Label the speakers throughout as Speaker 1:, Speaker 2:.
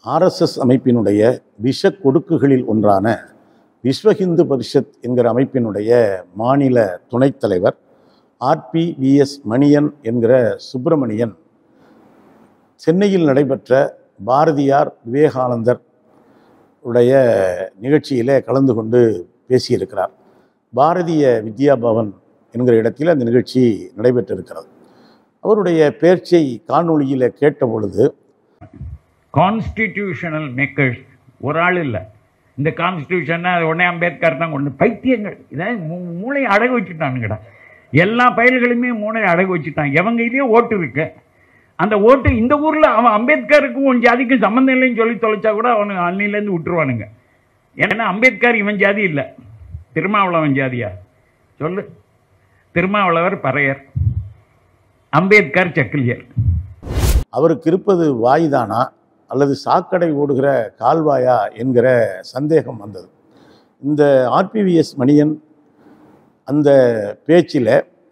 Speaker 1: RSS அமைப்பினுடைய விஷ கொடுக்குகளில் ஒன்றான விஸ்வ ஹிந்து பரிஷத் என்கிற அமைப்பினுடைய மாநில துணைத் தலைவர் ஆர்பிவிஎஸ் மணியன் என்கிற சுப்பிரமணியன் சென்னையில் நடைபெற்ற பாரதியார் விவேகானந்தர் உடைய நிகழ்ச்சியிலே கலந்து கொண்டு பேசியிருக்கிறார் பாரதிய வித்யா பவன் என்கிற இடத்தில் அந்த நிகழ்ச்சி நடைபெற்றிருக்கிறது அவருடைய பேச்சை காணொளியில் கேட்ட பொழுது
Speaker 2: கான்ஸ்டிடியூஷனல் மேக்கர்ஸ் ஒரு ஆள் இல்லை இந்த கான்ஸ்டியூஷன்னா அது உடனே அம்பேத்கர் தான் கொண்டு பைத்தியங்கள் இதை மூ- மூளையை அடகு வச்சுட்டானுங்கடா எல்லா பயல்களையுமே மூளையை அடகு வச்சுட்டான் எவங்க கையிலேயே ஓட்டு இருக்கு அந்த ஓட்டு இந்த ஊரில் அவன் அம்பேத்கருக்கும் உன் ஜாதிக்கும் சம்மந்தம் இல்லைன்னு சொல்லி தொலைச்சா கூட அவனுக்கு அன்னிலேருந்து விட்டுருவானுங்க ஏன்னா அம்பேத்கர் இவன் ஜாதி இல்லை திருமாவளவன் ஜாதியா சொல்லு திருமாவளவர் பறையர் அம்பேத்கர் செக்கிலியர்
Speaker 1: அவருக்கு இருப்பது வாய்தானா அல்லது சாக்கடை ஓடுகிற கால்வாயா என்கிற சந்தேகம் வந்தது இந்த ஆர்பிவிஎஸ் மணியன் அந்த பேச்சில்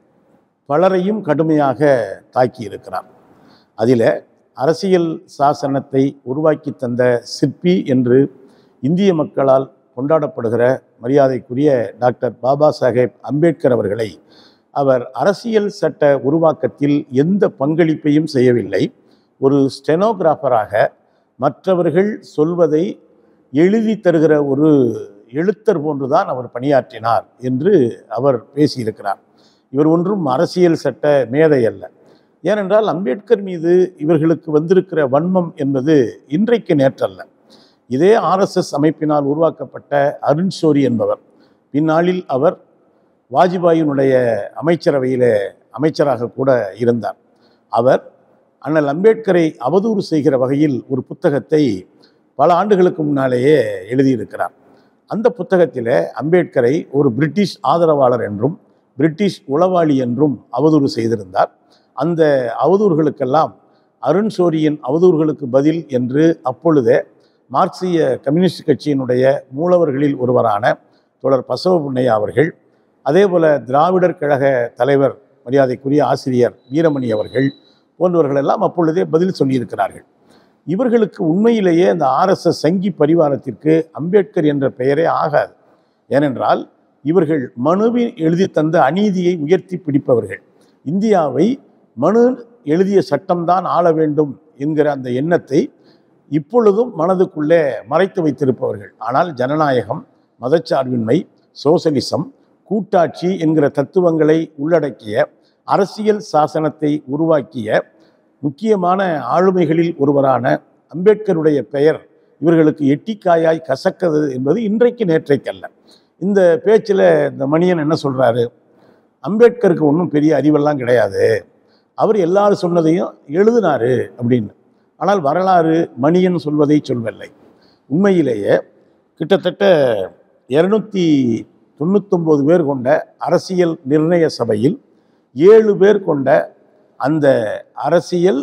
Speaker 1: பலரையும் கடுமையாக தாக்கி இருக்கிறார் அதில் அரசியல் சாசனத்தை உருவாக்கி தந்த சிற்பி என்று இந்திய மக்களால் கொண்டாடப்படுகிற மரியாதைக்குரிய டாக்டர் பாபா சாஹேப் அம்பேத்கர் அவர்களை அவர் அரசியல் சட்ட உருவாக்கத்தில் எந்த பங்களிப்பையும் செய்யவில்லை ஒரு ஸ்டெனோகிராஃபராக மற்றவர்கள் சொல்வதை எழுதி தருகிற ஒரு எழுத்தர் போன்றுதான் அவர் பணியாற்றினார் என்று அவர் பேசியிருக்கிறார் இவர் ஒன்றும் அரசியல் சட்ட மேதை அல்ல ஏனென்றால் அம்பேத்கர் மீது இவர்களுக்கு வந்திருக்கிற வன்மம் என்பது இன்றைக்கு நேற்றல்ல இதே ஆர்எஸ்எஸ் அமைப்பினால் உருவாக்கப்பட்ட அருண் ஷோரி என்பவர் பின்னாளில் அவர் வாஜ்பாயினுடைய அமைச்சரவையில் அமைச்சராக கூட இருந்தார் அவர் அண்ணல் அம்பேத்கரை அவதூறு செய்கிற வகையில் ஒரு புத்தகத்தை பல ஆண்டுகளுக்கு முன்னாலேயே எழுதியிருக்கிறார் அந்த புத்தகத்தில் அம்பேத்கரை ஒரு பிரிட்டிஷ் ஆதரவாளர் என்றும் பிரிட்டிஷ் உளவாளி என்றும் அவதூறு செய்திருந்தார் அந்த அவதூறுகளுக்கெல்லாம் அருண் ஷோரியின் அவதூறுகளுக்கு பதில் என்று அப்பொழுதே மார்க்சிய கம்யூனிஸ்ட் கட்சியினுடைய மூலவர்களில் ஒருவரான தோழர் பசவ புண்ணையா அவர்கள் அதேபோல திராவிடர் கழக தலைவர் மரியாதைக்குரிய ஆசிரியர் வீரமணி அவர்கள் போன்றவர்கள் எல்லாம் அப்பொழுதே பதில் சொல்லியிருக்கிறார்கள் இவர்களுக்கு உண்மையிலேயே இந்த ஆர்எஸ்எஸ் சங்கி பரிவாரத்திற்கு அம்பேத்கர் என்ற பெயரே ஆகாது ஏனென்றால் இவர்கள் மனுவில் எழுதி தந்த அநீதியை உயர்த்தி பிடிப்பவர்கள் இந்தியாவை மனு எழுதிய சட்டம்தான் ஆள வேண்டும் என்கிற அந்த எண்ணத்தை இப்பொழுதும் மனதுக்குள்ளே மறைத்து வைத்திருப்பவர்கள் ஆனால் ஜனநாயகம் மதச்சார்பின்மை சோசலிசம் கூட்டாட்சி என்கிற தத்துவங்களை உள்ளடக்கிய அரசியல் சாசனத்தை உருவாக்கிய முக்கியமான ஆளுமைகளில் ஒருவரான அம்பேத்கருடைய பெயர் இவர்களுக்கு எட்டிக்காயாய் கசக்கிறது என்பது இன்றைக்கு நேற்றைக்கல்ல இந்த பேச்சில் இந்த மணியன் என்ன சொல்றாரு அம்பேத்கருக்கு ஒன்றும் பெரிய அறிவெல்லாம் கிடையாது அவர் எல்லாரும் சொன்னதையும் எழுதினாரு அப்படின்னு ஆனால் வரலாறு மணியன் சொல்வதை சொல்லவில்லை உண்மையிலேயே கிட்டத்தட்ட இரநூத்தி தொண்ணூத்தொம்பது பேர் கொண்ட அரசியல் நிர்ணய சபையில் ஏழு பேர் கொண்ட அந்த அரசியல்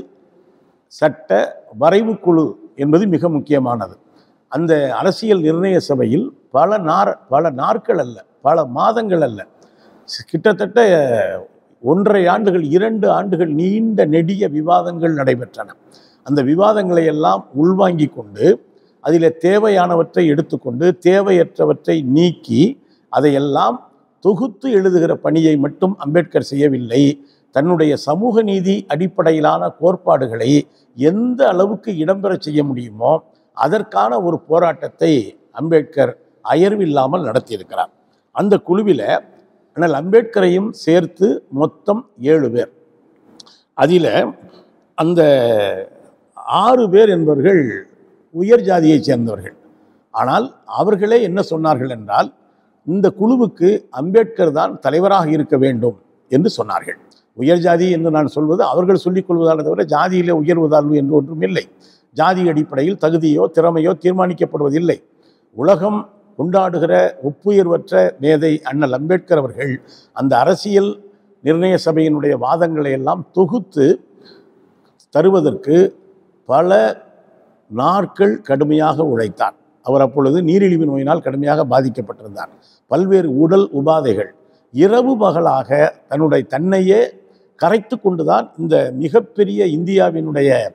Speaker 1: சட்ட வரைவு குழு என்பது மிக முக்கியமானது அந்த அரசியல் நிர்ணய சபையில் பல நார் பல நாட்கள் அல்ல பல மாதங்கள் அல்ல சி- கிட்டத்தட்ட ஒன்றரை ஆண்டுகள் இரண்டு ஆண்டுகள் நீண்ட நெடிய விவாதங்கள் நடைபெற்றன அந்த விவாதங்களை எல்லாம் உள்வாங்கி கொண்டு அதில் தேவையானவற்றை எடுத்துக்கொண்டு தேவையற்றவற்றை நீக்கி அதையெல்லாம் தொகுத்து எழுதுகிற பணியை மட்டும் அம்பேத்கர் செய்யவில்லை தன்னுடைய சமூக நீதி அடிப்படையிலான கோட்பாடுகளை எந்த அளவுக்கு இடம்பெறச் செய்ய முடியுமோ அதற்கான ஒரு போராட்டத்தை அம்பேத்கர் அயர்வில்லாமல் நடத்தியிருக்கிறார் அந்த குழுவில் ஆனால் அம்பேத்கரையும் சேர்த்து மொத்தம் ஏழு பேர் அதில் அந்த ஆறு பேர் என்பவர்கள் உயர் ஜாதியைச் சேர்ந்தவர்கள் ஆனால் அவர்களே என்ன சொன்னார்கள் என்றால் இந்த குழுவுக்கு அம்பேத்கர் தான் தலைவராக இருக்க வேண்டும் என்று சொன்னார்கள் உயர் ஜாதி என்று நான் சொல்வது அவர்கள் சொல்லிக் கொள்வதால் தவிர ஜாதியிலே உயர்வதாழ்வு என்று ஒன்றும் இல்லை ஜாதி அடிப்படையில் தகுதியோ திறமையோ தீர்மானிக்கப்படுவதில்லை உலகம் கொண்டாடுகிற ஒப்புயர்வற்ற மேதை அண்ணல் அம்பேத்கர் அவர்கள் அந்த அரசியல் நிர்ணய சபையினுடைய வாதங்களை எல்லாம் தொகுத்து தருவதற்கு பல நாட்கள் கடுமையாக உழைத்தார் அவர் அப்பொழுது நீரிழிவு நோயினால் கடுமையாக பாதிக்கப்பட்டிருந்தார் பல்வேறு உடல் உபாதைகள் இரவு பகலாக தன்னுடைய தன்னையே கரைத்து கொண்டுதான் இந்த மிகப்பெரிய இந்தியாவினுடைய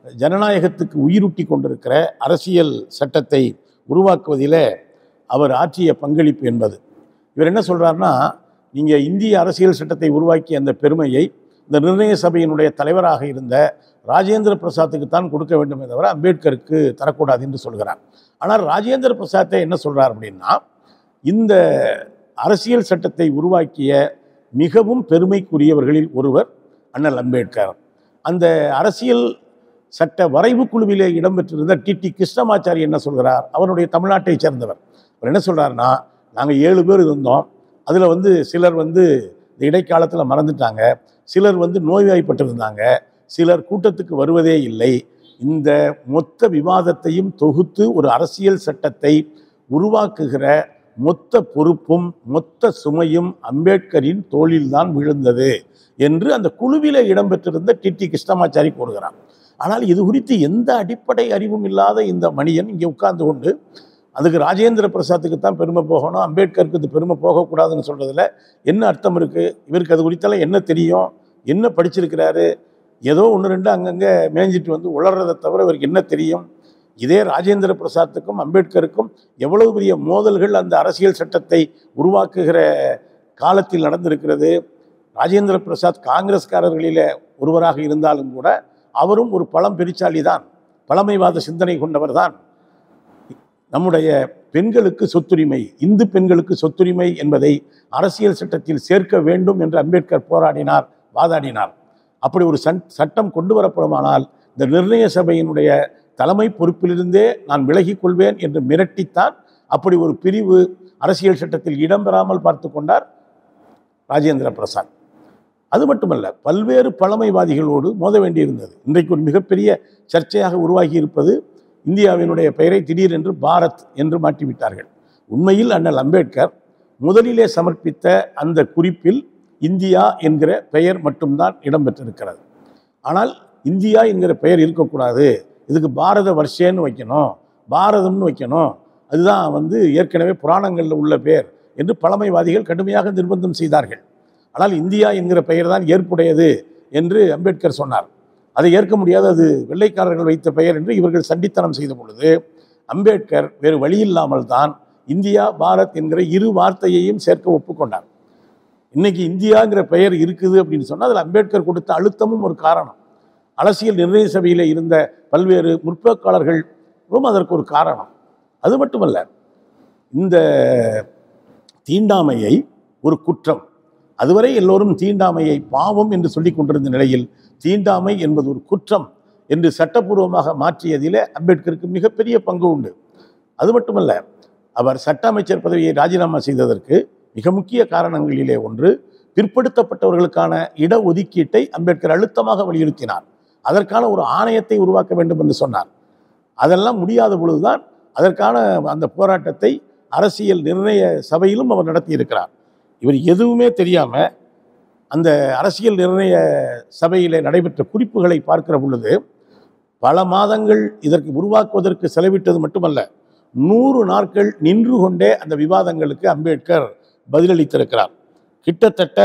Speaker 1: ஜனநாயகத்துக்கு உயிரூட்டி கொண்டிருக்கிற அரசியல் சட்டத்தை உருவாக்குவதிலே அவர் ஆற்றிய பங்களிப்பு என்பது இவர் என்ன சொல்றாருன்னா நீங்கள் இந்திய அரசியல் சட்டத்தை உருவாக்கிய அந்த பெருமையை இந்த நிர்ணய சபையினுடைய தலைவராக இருந்த ராஜேந்திர பிரசாத்துக்கு தான் கொடுக்க வேண்டுமே தவிர அம்பேத்கருக்கு தரக்கூடாது என்று சொல்கிறார் ஆனால் ராஜேந்திர பிரசாத்தை என்ன சொல்றார் அப்படின்னா இந்த அரசியல் சட்டத்தை உருவாக்கிய மிகவும் பெருமைக்குரியவர்களில் ஒருவர் அண்ணல் அம்பேத்கர் அந்த அரசியல் சட்ட வரைவு குழுவிலே இடம்பெற்றிருந்த டி டி கிருஷ்ணமாச்சாரி என்ன சொல்கிறார் அவருடைய தமிழ்நாட்டைச் சேர்ந்தவர் அவர் என்ன சொல்றாருன்னா நாங்கள் ஏழு பேர் இருந்தோம் அதில் வந்து சிலர் வந்து இந்த இடைக்காலத்தில் மறந்துட்டாங்க சிலர் வந்து நோய்வாய்ப்பட்டிருந்தாங்க சிலர் கூட்டத்துக்கு வருவதே இல்லை இந்த மொத்த விவாதத்தையும் தொகுத்து ஒரு அரசியல் சட்டத்தை உருவாக்குகிற மொத்த பொறுப்பும் மொத்த சுமையும் அம்பேத்கரின் தோளில்தான் விழுந்தது என்று அந்த குழுவிலே இடம்பெற்றிருந்த டி டி கிருஷ்ணமாச்சாரி கூறுகிறார் ஆனால் இது குறித்து எந்த அடிப்படை அறிவும் இல்லாத இந்த மணியன் இங்கே உட்கார்ந்து கொண்டு அதுக்கு ராஜேந்திர பிரசாத்துக்கு தான் பெருமை போகணும் அம்பேத்கருக்கு இது பெருமை போகக்கூடாதுன்னு சொல்றதுல என்ன அர்த்தம் இருக்கு இவருக்கு அது குறித்தெல்லாம் என்ன தெரியும் என்ன படிச்சிருக்கிறாரு ஏதோ ஒன்று ரெண்டு அங்கங்கே மேய்ஞ்சிட்டு வந்து உளறதை தவிர இவருக்கு என்ன தெரியும் இதே ராஜேந்திர பிரசாத்துக்கும் அம்பேத்கருக்கும் எவ்வளவு பெரிய மோதல்கள் அந்த அரசியல் சட்டத்தை உருவாக்குகிற காலத்தில் நடந்திருக்கிறது ராஜேந்திர பிரசாத் காங்கிரஸ்காரர்களிலே ஒருவராக இருந்தாலும் கூட அவரும் ஒரு பழம் பெருச்சாளி தான் பழமைவாத சிந்தனை கொண்டவர் தான் நம்முடைய பெண்களுக்கு சொத்துரிமை இந்து பெண்களுக்கு சொத்துரிமை என்பதை அரசியல் சட்டத்தில் சேர்க்க வேண்டும் என்று அம்பேத்கர் போராடினார் வாதாடினார் அப்படி ஒரு சன் சட்டம் கொண்டு வரப்படுமானால் இந்த நிர்ணய சபையினுடைய தலைமை பொறுப்பிலிருந்தே நான் விலகிக் கொள்வேன் என்று மிரட்டித்தான் அப்படி ஒரு பிரிவு அரசியல் சட்டத்தில் இடம்பெறாமல் பார்த்து கொண்டார் ராஜேந்திர பிரசாத் அது மட்டுமல்ல பல்வேறு பழமைவாதிகளோடு மோத வேண்டியிருந்தது இன்றைக்கு ஒரு மிகப்பெரிய சர்ச்சையாக உருவாகி இருப்பது இந்தியாவினுடைய பெயரை திடீரென்று பாரத் என்று மாற்றிவிட்டார்கள் உண்மையில் அண்ணல் அம்பேத்கர் முதலிலே சமர்ப்பித்த அந்த குறிப்பில் இந்தியா என்கிற பெயர் மட்டும்தான் இடம்பெற்றிருக்கிறது ஆனால் இந்தியா என்கிற பெயர் இருக்கக்கூடாது இதுக்கு பாரத வர்ஷேன்னு வைக்கணும் பாரதம்னு வைக்கணும் அதுதான் வந்து ஏற்கனவே புராணங்களில் உள்ள பெயர் என்று பழமைவாதிகள் கடுமையாக நிர்பந்தம் செய்தார்கள் ஆனால் இந்தியா என்கிற பெயர் தான் ஏற்புடையது என்று அம்பேத்கர் சொன்னார் அதை ஏற்க முடியாது அது வெள்ளைக்காரர்கள் வைத்த பெயர் என்று இவர்கள் சண்டித்தனம் செய்த பொழுது அம்பேத்கர் வேறு வழி இல்லாமல் தான் இந்தியா பாரத் என்கிற இரு வார்த்தையையும் சேர்க்க ஒப்புக்கொண்டார் இன்னைக்கு இந்தியாங்கிற பெயர் இருக்குது அப்படின்னு சொன்னால் அதில் அம்பேத்கர் கொடுத்த அழுத்தமும் ஒரு காரணம் அரசியல் நிர்ணய சபையில் இருந்த பல்வேறு முற்போக்காளர்களும் அதற்கு ஒரு காரணம் அது மட்டுமல்ல இந்த தீண்டாமையை ஒரு குற்றம் அதுவரை எல்லோரும் தீண்டாமையை பாவம் என்று சொல்லிக் கொண்டிருந்த நிலையில் தீண்டாமை என்பது ஒரு குற்றம் என்று சட்டப்பூர்வமாக மாற்றியதிலே அம்பேத்கருக்கு மிகப்பெரிய பங்கு உண்டு அது மட்டுமல்ல அவர் சட்ட அமைச்சர் பதவியை ராஜினாமா செய்ததற்கு மிக முக்கிய காரணங்களிலே ஒன்று பிற்படுத்தப்பட்டவர்களுக்கான இடஒதுக்கீட்டை அம்பேத்கர் அழுத்தமாக வலியுறுத்தினார் அதற்கான ஒரு ஆணையத்தை உருவாக்க வேண்டும் என்று சொன்னார் அதெல்லாம் முடியாத பொழுதுதான் அதற்கான அந்த போராட்டத்தை அரசியல் நிர்ணய சபையிலும் அவர் நடத்தியிருக்கிறார் இவர் எதுவுமே தெரியாம அந்த அரசியல் நிர்ணய சபையிலே நடைபெற்ற குறிப்புகளை பார்க்கிற பொழுது பல மாதங்கள் இதற்கு உருவாக்குவதற்கு செலவிட்டது மட்டுமல்ல நூறு நாட்கள் நின்று கொண்டே அந்த விவாதங்களுக்கு அம்பேத்கர் பதிலளித்திருக்கிறார் கிட்டத்தட்ட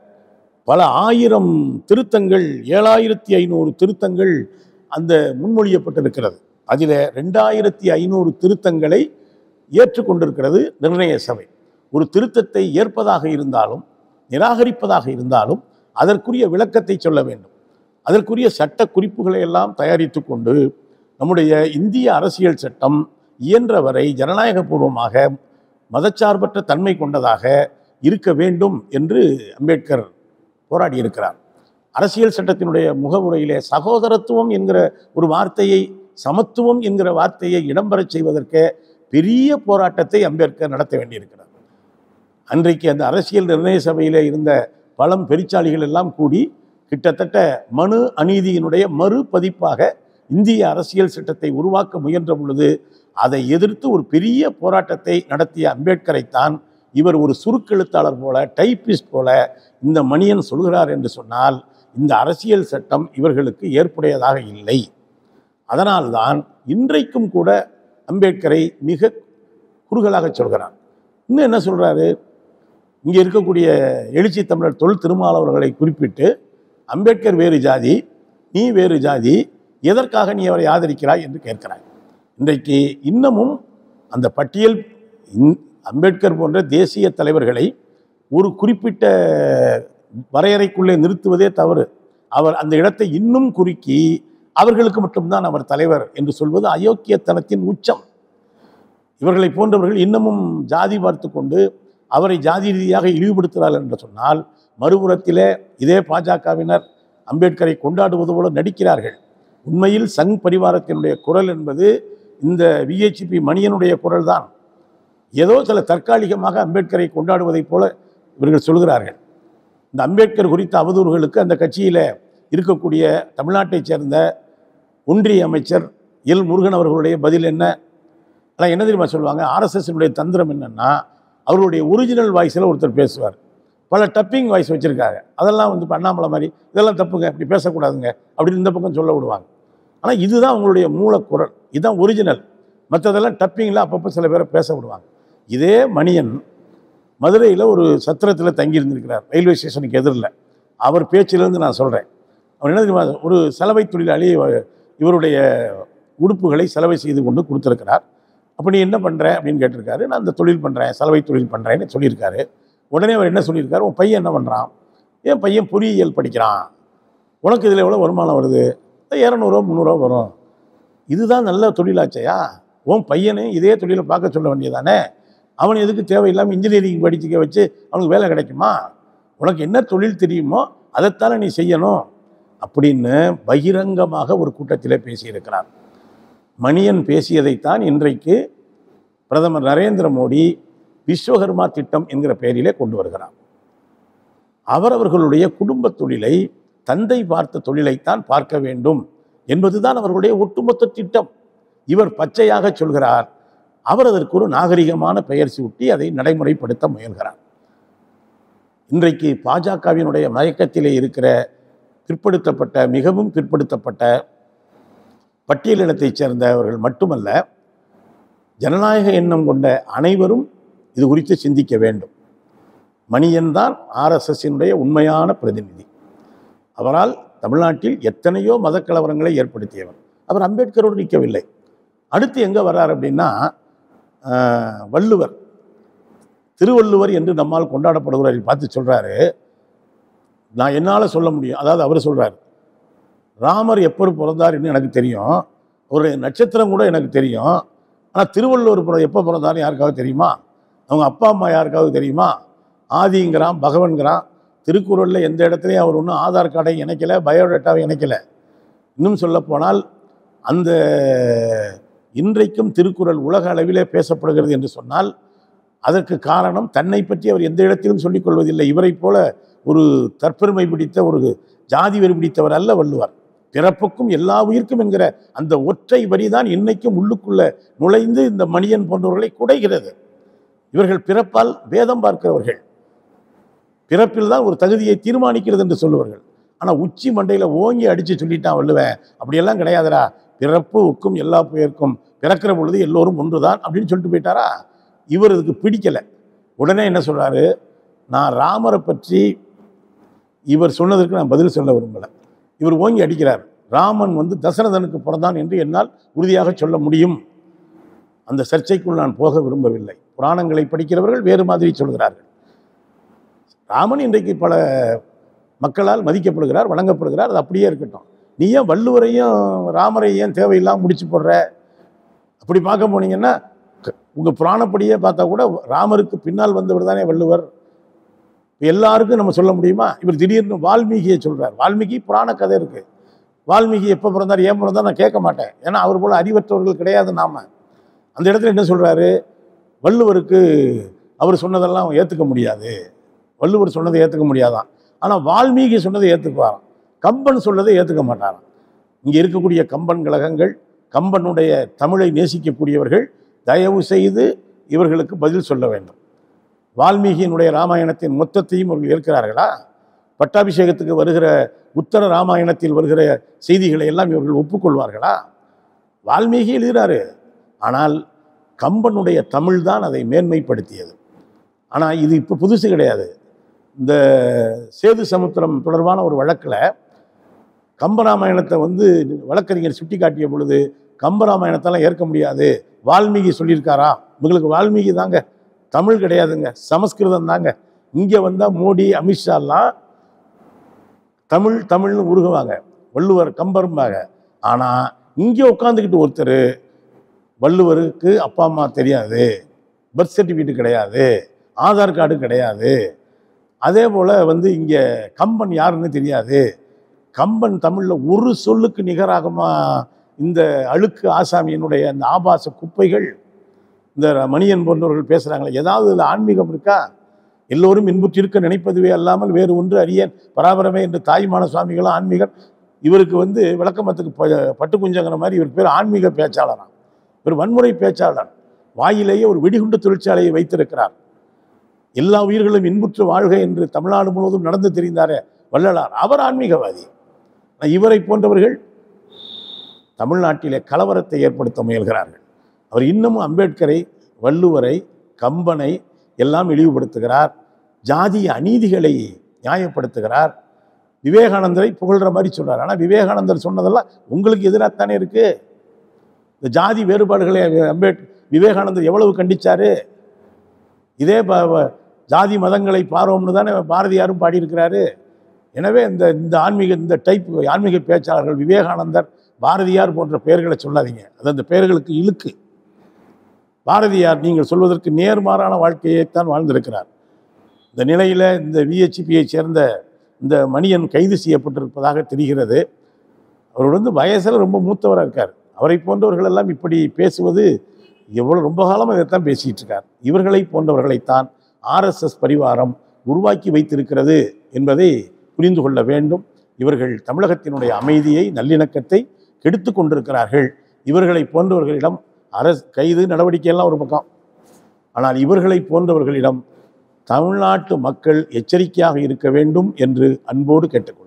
Speaker 1: பல ஆயிரம் திருத்தங்கள் ஏழாயிரத்தி ஐநூறு திருத்தங்கள் அந்த முன்மொழியப்பட்டிருக்கிறது அதில் ரெண்டாயிரத்தி ஐநூறு திருத்தங்களை ஏற்றுக்கொண்டிருக்கிறது நிர்ணய சபை ஒரு திருத்தத்தை ஏற்பதாக இருந்தாலும் நிராகரிப்பதாக இருந்தாலும் அதற்குரிய விளக்கத்தை சொல்ல வேண்டும் அதற்குரிய சட்ட குறிப்புகளை எல்லாம் தயாரித்து கொண்டு நம்முடைய இந்திய அரசியல் சட்டம் இயன்றவரை ஜனநாயகபூர்வமாக மதச்சார்பற்ற தன்மை கொண்டதாக இருக்க வேண்டும் என்று அம்பேத்கர் போராடி இருக்கிறார் அரசியல் சட்டத்தினுடைய முகவுரையிலே சகோதரத்துவம் என்கிற ஒரு வார்த்தையை சமத்துவம் என்கிற வார்த்தையை இடம்பெறச் செய்வதற்கு பெரிய போராட்டத்தை அம்பேத்கர் நடத்த வேண்டியிருக்கிறார் அன்றைக்கு அந்த அரசியல் நிர்ணய சபையிலே இருந்த பழம் பெருச்சாளிகள் எல்லாம் கூடி கிட்டத்தட்ட மனு அநீதியினுடைய மறு பதிப்பாக இந்திய அரசியல் சட்டத்தை உருவாக்க முயன்ற பொழுது அதை எதிர்த்து ஒரு பெரிய போராட்டத்தை நடத்திய அம்பேத்கரைத்தான் இவர் ஒரு சுருக்கெழுத்தாளர் போல டைப்பிஸ்ட் போல இந்த மணியன் சொல்கிறார் என்று சொன்னால் இந்த அரசியல் சட்டம் இவர்களுக்கு ஏற்புடையதாக இல்லை அதனால்தான் இன்றைக்கும் கூட அம்பேத்கரை மிக குறுகலாக சொல்கிறார் இன்னும் என்ன சொல்றாரு இங்கே இருக்கக்கூடிய எழுச்சி தமிழர் தொல் திருமாவளவர்களை குறிப்பிட்டு அம்பேத்கர் வேறு ஜாதி நீ வேறு ஜாதி எதற்காக நீ அவரை ஆதரிக்கிறாய் என்று கேட்கிறாய் இன்றைக்கு இன்னமும் அந்த பட்டியல் இன்- அம்பேத்கர் போன்ற தேசிய தலைவர்களை ஒரு குறிப்பிட்ட வரையறைக்குள்ளே நிறுத்துவதே தவறு அவர் அந்த இடத்தை இன்னும் குறுக்கி அவர்களுக்கு மட்டும்தான் அவர் தலைவர் என்று சொல்வது அயோக்கியத்தனத்தின் உச்சம் இவர்களை போன்றவர்கள் இன்னமும் ஜாதி பார்த்து கொண்டு அவரை ஜாதி ரீதியாக இழிவுபடுத்துகிறார்கள் என்று சொன்னால் மறுபுறத்திலே இதே பாஜகவினர் அம்பேத்கரை கொண்டாடுவது போல நடிக்கிறார்கள் உண்மையில் சங் பரிவாரத்தினுடைய குரல் என்பது இந்த விஹெச்பி மணியனுடைய குரல் தான் ஏதோ சில தற்காலிகமாக அம்பேத்கரை கொண்டாடுவதைப் போல இவர்கள் சொல்கிறார்கள் இந்த அம்பேத்கர் குறித்த அவதூறுகளுக்கு அந்த கட்சியில் இருக்கக்கூடிய தமிழ்நாட்டைச் சேர்ந்த ஒன்றிய அமைச்சர் எல் முருகன் அவர்களுடைய பதில் என்ன ஆனால் என்ன தெரியுமா சொல்லுவாங்க ஆர்எஸ்எஸ்னுடைய தந்திரம் என்னன்னா அவர்களுடைய ஒரிஜினல் வாய்ஸில் ஒருத்தர் பேசுவார் பல டப்பிங் வாய்ஸ் வச்சுருக்காங்க அதெல்லாம் வந்து இப்ப அண்ணாமலை மாதிரி இதெல்லாம் தப்புங்க இப்படி பேசக்கூடாதுங்க அப்படின்னு இந்த பக்கம் சொல்ல விடுவாங்க ஆனால் இதுதான் அவங்களுடைய மூலக்குரல் இதுதான் ஒரிஜினல் மற்றதெல்லாம் டப்பிங்கில் அப்பப்போ சில பேரை பேச விடுவாங்க இதே மணியன் மதுரையில் ஒரு சத்திரத்தில் தங்கியிருந்திருக்கிறார் ரயில்வே ஸ்டேஷனுக்கு எதிரில் அவர் பேச்சிலேருந்து நான் சொல்கிறேன் அவர் என்ன தெரியுமா ஒரு சலவை தொழிலாளி இவ- இவருடைய உடுப்புகளை சலவை செய்து கொண்டு கொடுத்துருக்கிறார் அப்போ நீ என்ன பண்ணுற அப்படின்னு கேட்டிருக்காரு நான் இந்த தொழில் பண்ணுறேன் சலவை தொழில் பண்ணுறேன்னு சொல்லியிருக்காரு உடனே அவர் என்ன சொல்லியிருக்காரு உன் பையன் என்ன பண்ணுறான் என் பையன் பொறியியல் படிக்கிறான் உனக்கு இதில் எவ்வளோ வருமானம் வருது இரநூறுவா முந்நூறுவா வரும் இதுதான் நல்ல தொழிலாச்சையா உன் பையனை இதே தொழிலை பார்க்க சொல்ல வேண்டியதானே அவன் எதுக்கு தேவையில்லாமல் இன்ஜினியரிங் படிச்சுக்க வச்சு அவனுக்கு வேலை கிடைக்குமா உனக்கு என்ன தொழில் தெரியுமோ அதைத்தானே நீ செய்யணும் அப்படின்னு பகிரங்கமாக ஒரு கூட்டத்திலே பேசியிருக்கிறார் மணியன் பேசியதைத்தான் இன்றைக்கு பிரதமர் நரேந்திர மோடி விஸ்வகர்மா திட்டம் என்கிற பெயரிலே கொண்டு வருகிறார் அவரவர்களுடைய குடும்ப தொழிலை தந்தை பார்த்த தொழிலைத்தான் பார்க்க வேண்டும் என்பதுதான் அவர்களுடைய ஒட்டுமொத்த திட்டம் இவர் பச்சையாக சொல்கிறார் அவர் அதற்கு ஒரு நாகரிகமான பெயர் சூட்டி அதை நடைமுறைப்படுத்த முயல்கிறார் இன்றைக்கு பாஜகவினுடைய மயக்கத்திலே இருக்கிற பிற்படுத்தப்பட்ட மிகவும் பிற்படுத்தப்பட்ட பட்டியலினத்தைச் சேர்ந்தவர்கள் மட்டுமல்ல ஜனநாயக எண்ணம் கொண்ட அனைவரும் இது குறித்து சிந்திக்க வேண்டும் மணியன் தான் ஆர்எஸ்எஸ்ஸினுடைய உண்மையான பிரதிநிதி அவரால் தமிழ்நாட்டில் எத்தனையோ மதக்கலவரங்களை ஏற்படுத்தியவர் அவர் அம்பேத்கரோடு நிற்கவில்லை அடுத்து எங்கே வர்றார் அப்படின்னா ஆஹ், வள்ளுவர் திருவள்ளுவர் என்று நம்மால் கொண்டாடப்படுகிறவரை பார்த்து சொல்கிறாரு நான் என்னால் சொல்ல முடியும் அதாவது அவர் சொல்கிறார் ராமர் எப்போ பிறந்தாருன்னு எனக்கு தெரியும் ஒரு நட்சத்திரம் கூட எனக்கு தெரியும் ஆனால் திருவள்ளுவர் பிற எப்போ பிறந்தாருன்னு யாருக்காவது தெரியுமா அவங்க அப்பா அம்மா யாருக்காவது தெரியுமா ஆதிங்கிறான் பகவன்கிறான் திருக்குறளில் எந்த இடத்துலையும் அவர் ஒன்றும் ஆதார் கார்டை இணைக்கலை பயோடேட்டாவை இணைக்கலை இன்னும் சொல்லப்போனால் அந்த இன்றைக்கும் திருக்குறள் உலக அளவிலே பேசப்படுகிறது என்று சொன்னால் அதற்கு காரணம் தன்னை பற்றி அவர் எந்த இடத்திலும் சொல்லிக் கொள்வதில்லை இவரைப் போல ஒரு தற்பெருமை பிடித்த ஒரு ஜாதி வெறி பிடித்தவர் அல்ல வள்ளுவர் பிறப்புக்கும் எல்லா உயிர்க்கும் என்கிற அந்த ஒற்றை வரிதான் இன்னைக்கும் உள்ளுக்குள்ள நுழைந்து இந்த மணியன் போன்றவர்களை குடைகிறது இவர்கள் பிறப்பால் வேதம் பார்க்கிறவர்கள் பிறப்பில் தான் ஒரு தகுதியை தீர்மானிக்கிறது என்று சொல்லுவார்கள் ஆனால் உச்சி மண்டையில் ஓங்கி அடித்து சொல்லிட்டான் வள்ளுவன் அப்படியெல்லாம் கிடையாதுடா பிறப்பு உக்கும் எல்லா பெயர்க்கும் பிறக்கிற பொழுது எல்லோரும் ஒன்றுதான் அப்படின்னு சொல்லிட்டு போயிட்டாரா இவர் இதுக்கு பிடிக்கலை உடனே என்ன சொல்றாரு நான் ராமரை பற்றி இவர் சொன்னதற்கு நான் பதில் சொல்ல விரும்பலை இவர் ஓங்கி அடிக்கிறார் ராமன் வந்து தசரதனுக்கு பிறந்தான் என்று என்னால் உறுதியாக சொல்ல முடியும் அந்த சர்ச்சைக்குள் நான் போக விரும்பவில்லை புராணங்களை படிக்கிறவர்கள் வேறு மாதிரி சொல்கிறார்கள் ராமன் இன்றைக்கு பல மக்களால் மதிக்கப்படுகிறார் வணங்கப்படுகிறார் அது அப்படியே இருக்கட்டும் நீ ஏன் வள்ளுவரையும் ராமரையும் ஏன் தேவையில்லாமல் முடிச்சு போடுற அப்படி பார்க்க போனீங்கன்னா க- உங்க புராணப்படியே பார்த்தா கூட ராமருக்கு பின்னால் வந்தவர் தானே வள்ளுவர் இப்ப எல்லாருக்கும் நம்ம சொல்ல முடியுமா இவர் திடீர்னு வால்மீகியை சொல்றார் வால்மீகி புராண கதை இருக்கு வால்மீகி எப்போ பிறந்தார் ஏன் பிறந்தார் நான் கேட்க மாட்டேன் ஏன்னா அவர் போல அறிவற்றவர்கள் கிடையாது நாம அந்த இடத்துல என்ன சொல்றாரு வள்ளுவருக்கு அவர் சொன்னதெல்லாம் ஏற்றுக்க முடியாது வள்ளுவர் சொன்னதை ஏற்றுக்க முடியாதான் ஆனால் வால்மீகி சொன்னதை ஏற்றுக்குவாராம் கம்பன் சொன்னதை ஏற்றுக்க மாட்டாராம் இங்கே இருக்கக்கூடிய கம்பன் கழகங்கள் கம்பனுடைய தமிழை நேசிக்கக்கூடியவர்கள் தயவு செய்து இவர்களுக்கு பதில் சொல்ல வேண்டும் வால்மீகியினுடைய ராமாயணத்தின் மொத்தத்தையும் இவர்கள் ஏற்கிறார்களா பட்டாபிஷேகத்துக்கு வருகிற உத்தர ராமாயணத்தில் வருகிற செய்திகளை எல்லாம் இவர்கள் ஒப்புக்கொள்வார்களா வால்மீகி எழுதுகிறாரு ஆனால் கம்பனுடைய தமிழ் தான் அதை மேன்மைப்படுத்தியது ஆனால் இது இப்போ புதுசு கிடையாது இந்த சேது சமுத்திரம் தொடர்பான ஒரு வழக்கில் கம்பராமாயணத்தை வந்து வழக்கறிஞர் சுட்டி காட்டிய பொழுது கம்பராமாயணத்தெல்லாம் ஏற்க முடியாது வால்மீகி சொல்லியிருக்காரா இவங்களுக்கு வால்மீகி தாங்க தமிழ் கிடையாதுங்க சமஸ்கிருதம் தாங்க இங்கே வந்தால் மோடி அமித்ஷாலாம் தமிழ் தமிழ்னு உருகுவாங்க வள்ளுவர் கம்பரும்பாங்க ஆனால் இங்கே உட்காந்துக்கிட்டு ஒருத்தர் வள்ளுவருக்கு அப்பா அம்மா தெரியாது பர்த் சர்டிஃபிகேட் கிடையாது ஆதார் கார்டு கிடையாது அதே போல் வந்து இங்கே கம்பன் யாருன்னு தெரியாது கம்பன் தமிழில் ஒரு சொல்லுக்கு நிகராகுமா இந்த அழுக்கு ஆசாமியினுடைய அந்த ஆபாச குப்பைகள் இந்த மணியன் போன்றவர்கள் பேசுகிறாங்களே ஏதாவது இதில் ஆன்மீகம் இருக்கா எல்லோரும் இன்புற்றிருக்க நினைப்பதுவே அல்லாமல் வேறு ஒன்று அறியேன் பராபரமே என்று தாய்மான சுவாமிகளும் ஆன்மீகர் இவருக்கு வந்து விளக்கமத்துக்கு ப- பட்டு குஞ்சங்கிற மாதிரி இவர் பேர் ஆன்மீக பேச்சாளராம் ஒரு வன்முறை பேச்சாளர் வாயிலேயே ஒரு வெடிகுண்டு தொழிற்சாலையை வைத்திருக்கிறார் எல்லா உயிர்களும் இன்புற்று வாழ்க என்று தமிழ்நாடு முழுவதும் நடந்து தெரிந்தாரே வள்ளலார் அவர் ஆன்மீகவாதி ஆனா இவரை போன்றவர்கள் தமிழ்நாட்டிலே கலவரத்தை ஏற்படுத்த முயல்கிறார்கள் அவர் இன்னமும் அம்பேத்கரை வள்ளுவரை கம்பனை எல்லாம் இழிவுபடுத்துகிறார் ஜாதிய அநீதிகளை நியாயப்படுத்துகிறார் விவேகானந்தரை புகழ்ற மாதிரி சொல்றார் ஆனால் விவேகானந்தர் சொன்னதெல்லாம் உங்களுக்கு எதிராகத்தானே இருக்கு இந்த ஜாதி வேறுபாடுகளை அம்பேத் விவேகானந்தர் எவ்வளவு கண்டிச்சாரு இதே ப- ப- ஜாதி மதங்களை பாரோம்னு தானே பாரதியாரும் பாடியிருக்கிறாரு எனவே இந்த இந்த ஆன்மீக இந்த டைப் ஆன்மீக பேச்சாளர்கள் விவேகானந்தர் பாரதியார் போன்ற பெயர்களை சொல்லாதீங்க அது அந்த பெயர்களுக்கு இழுக்கு பாரதியார் நீங்கள் சொல்வதற்கு நேர்மாறான வாழ்க்கையைத்தான் வாழ்ந்திருக்கிறார் இந்த நிலையில் இந்த விஹெச்பியை சேர்ந்த இந்த மணியன் கைது செய்யப்பட்டிருப்பதாக தெரிகிறது அவர் வந்து வயசில் ரொம்ப மூத்தவராக இருக்கார் அவரை போன்றவர்கள் எல்லாம் இப்படி பேசுவது எவ்வளோ ரொம்ப காலமாக இதைத்தான் பேசிகிட்டு இருக்கார் இவர்களை போன்றவர்களைத்தான் ஆர்எஸ்எஸ் பரிவாரம் உருவாக்கி வைத்திருக்கிறது என்பதை புரிந்து கொள்ள வேண்டும் இவர்கள் தமிழகத்தினுடைய அமைதியை நல்லிணக்கத்தை கெடுத்து கொண்டிருக்கிறார்கள் இவர்களை போன்றவர்களிடம் அரசு கைது நடவடிக்கையெல்லாம் ஒரு பக்கம் ஆனால் இவர்களை போன்றவர்களிடம் தமிழ்நாட்டு மக்கள் எச்சரிக்கையாக இருக்க வேண்டும் என்று அன்போடு கேட்டுக்கொள்கிறேன்